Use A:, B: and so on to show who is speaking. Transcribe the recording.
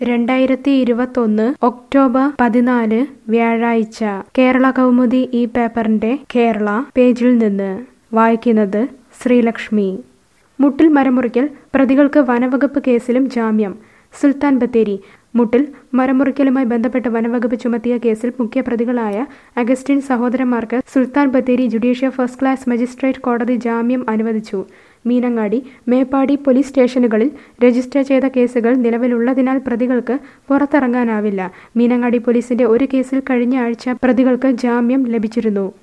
A: രണ്ടായിരത്തി ഇരുപത്തൊന്ന് ഒക്ടോബർ പതിനാല് വ്യാഴാഴ്ച കേരള കൗമുദി ഈ പേപ്പറിന്റെ കേരള പേജിൽ നിന്ന് വായിക്കുന്നത് ശ്രീലക്ഷ്മി മുട്ടിൽ മരമുറിക്കൽ പ്രതികൾക്ക് വനവകുപ്പ് കേസിലും ജാമ്യം സുൽത്താൻ ബത്തേരി മുട്ടിൽ മരമുറിക്കലുമായി ബന്ധപ്പെട്ട് വനവകുപ്പ് ചുമത്തിയ കേസിൽ മുഖ്യപ്രതികളായ അഗസ്റ്റിൻ സഹോദരന്മാർക്ക് Sultan Bathery judicial first class magistrate കോടതി ജാമ്യം അനുവദിച്ചു മീനങ്ങാടി മേപ്പാടി പോലീസ് സ്റ്റേഷനുകളിൽ രജിസ്റ്റർ ചെയ്ത കേസുകൾ നിലവിലുള്ളതിനാൽ പ്രതികൾക്ക് പുറത്തിറങ്ങാനാവില്ല മീനങ്ങാടി പോലീസിന്റെ ഒരു കേസിൽ കഴിഞ്ഞ ആഴ്ച പ്രതികൾക്ക് ജാമ്യം ലഭിച്ചിരുന്നു